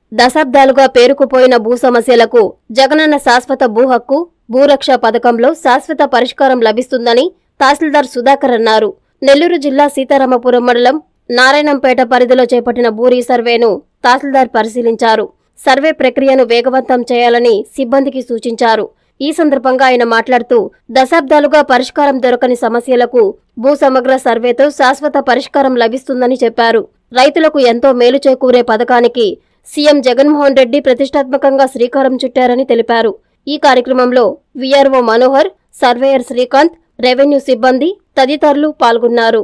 దశాబ్దాలుగా పేరుకుపోయిన భూ సమస్యలకు జగనన్న శాశ్వత భూ హక్కు భూరక్ష పథకంలో శాశ్వత పరిష్కారం లభిస్తుందని తహసీల్దార్ సుధాకర్ అన్నారు నెల్లూరు జిల్లా సీతారామపురం మండలం నారాయణంపేట పరిధిలో చేపట్టిన భూ రీసర్వేను తహసీల్దార్ పరిశీలించారు సర్వే ప్రక్రియను వేగవంతం చేయాలని సిబ్బందికి సూచించారు ఈ సందర్భంగా ఆయన మాట్లాడుతూ దశాబ్దాలుగా పరిష్కారం దొరకని సమస్యలకు భూ సమగ్ర సర్వేతో శాశ్వత పరిష్కారం లభిస్తుందని చెప్పారు రైతులకు ఎంతో మేలు చేకూరే పథకానికి సీఎం జగన్మోహన్ రెడ్డి ప్రతిష్టాత్మకంగా శ్రీకారం చుట్టారని తెలిపారు ఈ కార్యక్రమంలో VRO Manohar surveyor Srikanth revenue సిబ్బంది తదితరులు పాల్గొన్నారు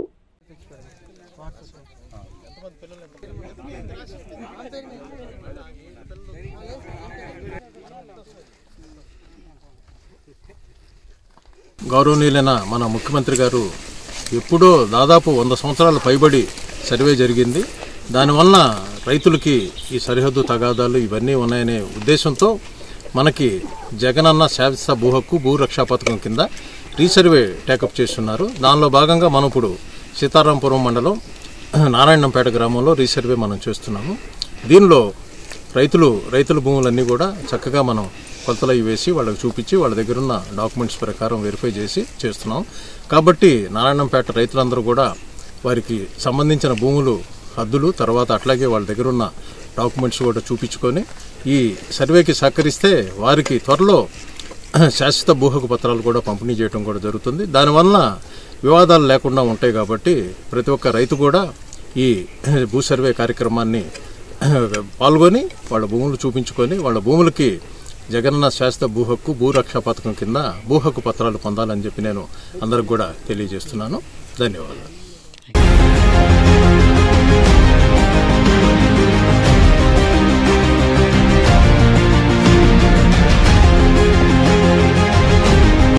గౌరవనీయులైన మన ముఖ్యమంత్రి గారు ఎప్పుడో దాదాపు వంద సంవత్సరాల పైబడి సర్వే జరిగింది దానివల్ల రైతులకి ఈ సరిహద్దు తగాదాలు ఇవన్నీ ఉన్నాయనే ఉద్దేశంతో మనకి జగనన్న శాశ్వత భూ హక్కు భూ రక్షా పథకం కింద రీసర్వే టేకప్ చేస్తున్నారు దానిలో భాగంగా మనం ఇప్పుడు సీతారాంపురం మండలం నారాయణంపేట గ్రామంలో రీసర్వే మనం చేస్తున్నాము దీనిలో రైతులు రైతుల భూములన్నీ కూడా చక్కగా మనం కొలతలు అవి వేసి వాళ్ళకి చూపించి వాళ్ళ దగ్గర ఉన్న డాక్యుమెంట్స్ ప్రకారం వెరిఫై చేసి చేస్తున్నాం కాబట్టి నారాయణంపేట రైతులందరూ కూడా వారికి సంబంధించిన భూములు హద్దులు తర్వాత అట్లాగే వాళ్ళ దగ్గర ఉన్న డాక్యుమెంట్స్ కూడా చూపించుకొని ఈ సర్వేకి సహకరిస్తే వారికి త్వరలో శాశ్వత భూహకు పత్రాలు కూడా పంపిణీ చేయడం కూడా జరుగుతుంది దానివల్ల వివాదాలు లేకుండా ఉంటాయి కాబట్టి ప్రతి ఒక్క రైతు కూడా ఈ భూ సర్వే కార్యక్రమాన్ని పాల్గొని వాళ్ళ భూములు చూపించుకొని వాళ్ళ భూములకి జగనన్న శాశ్వత భూ హక్కు భూ రక్షా పథకం కింద భూ హక్కు పత్రాలు పొందాలని చెప్పి నేను అందరికి కూడా తెలియజేస్తున్నాను ధన్యవాదాలు